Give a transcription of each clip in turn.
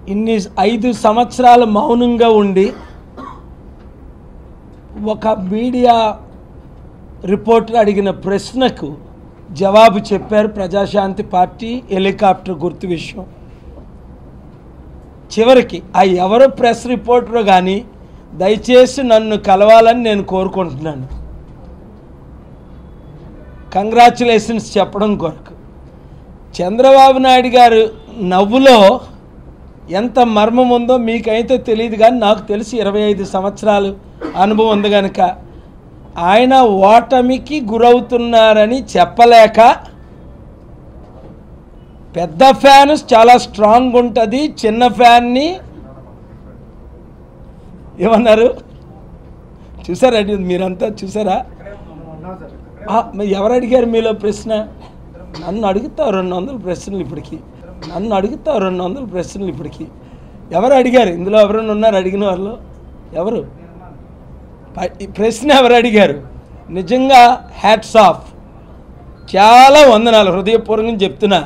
ఇన్ని ఐదు సంవత్సరాలు మౌనంగా ఉండి ఒక మీడియా రిపోర్టర్ అడిగిన ప్రశ్నకు జవాబు చెప్పారు ప్రజాశాంతి పార్టీ హెలికాప్టర్ గుర్తు విషయం చివరికి ఆ ఎవరు ప్రెస్ రిపోర్టర్ కానీ దయచేసి నన్ను కలవాలని నేను కోరుకుంటున్నాను కంగ్రాచులేషన్స్ చెప్పడం కొరకు చంద్రబాబు నాయుడు గారు నవ్వులో ఎంత మర్మం ఉందో మీకైతే తెలియదు కానీ నాకు తెలిసి ఇరవై ఐదు సంవత్సరాలు అనుభవం ఉంది కనుక ఆయన ఓటమికి గురవుతున్నారని చెప్పలేక పెద్ద ఫ్యాన్ చాలా స్ట్రాంగ్ ఉంటుంది చిన్న ఫ్యాన్ని ఏమన్నారు చూసారా మీరంతా చూసారా ఆ, మరి ఎవరు అడిగారు మీలో ప్రశ్న నన్ను అడుగుతావు రెండు వందల ప్రశ్నలు ఇప్పటికి నన్ను అడుగుతావు రెండు వందల ప్రశ్నలు ఇప్పటికి ఎవరు అడిగారు ఇందులో ఎవరైనా ఉన్నారు అడిగిన వాళ్ళు ఎవరు ప- ఈ ప్రశ్న ఎవరు అడిగారు నిజంగా హ్యాట్స్ ఆఫ్ చాలా వందనాలు హృదయపూర్వకంగా చెప్తున్నా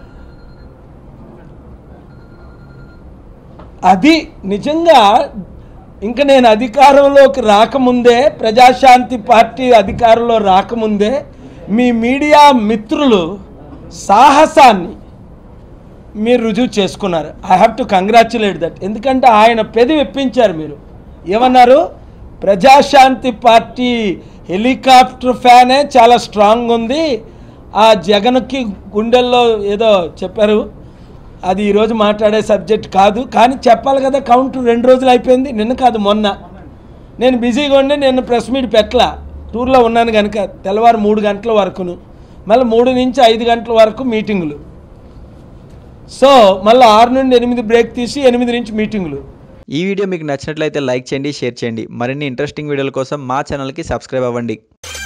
అది నిజంగా ఇంకా నేను అధికారంలోకి రాకముందే ప్రజాశాంతి పార్టీ అధికారంలో రాకముందే మీ మీడియా మిత్రులు సాహసాన్ని మీరు రుజువు చేసుకున్నారు I have to congratulate that ఎందుకంటే ఆయన పెది వెప్పించారు మీరు ఏమన్నారు ప్రజాశాంతి పార్టీ హెలికాప్టర్ ఫ్యానే చాలా స్ట్రాంగ్ ఉంది ఆ జగన్కి గుండెల్లో ఏదో చెప్పారు అది ఈరోజు మాట్లాడే సబ్జెక్ట్ కాదు కానీ చెప్పాలి కదా కౌంట్ రెండు రోజులు అయిపోయింది నిన్న కాదు మొన్న నేను బిజీగా ఉండి నేను ప్రెస్ మీట్ పెట్టలా టూర్లో ఉన్నాను కనుక తెల్లవారు మూడు గంటల వరకును మళ్ళీ మూడు నుంచి ఐదు గంటల వరకు మీటింగులు సో మళ్ళీ ఆరు నుండి ఎనిమిది బ్రేక్ తీసి ఎనిమిది నుంచి మీటింగులు ఈ వీడియో మీకు నచ్చినట్లయితే లైక్ చేయండి షేర్ చేయండి మరిన్ని ఇంట్రెస్టింగ్ వీడియోల కోసం మా ఛానల్కి సబ్స్క్రైబ్ అవ్వండి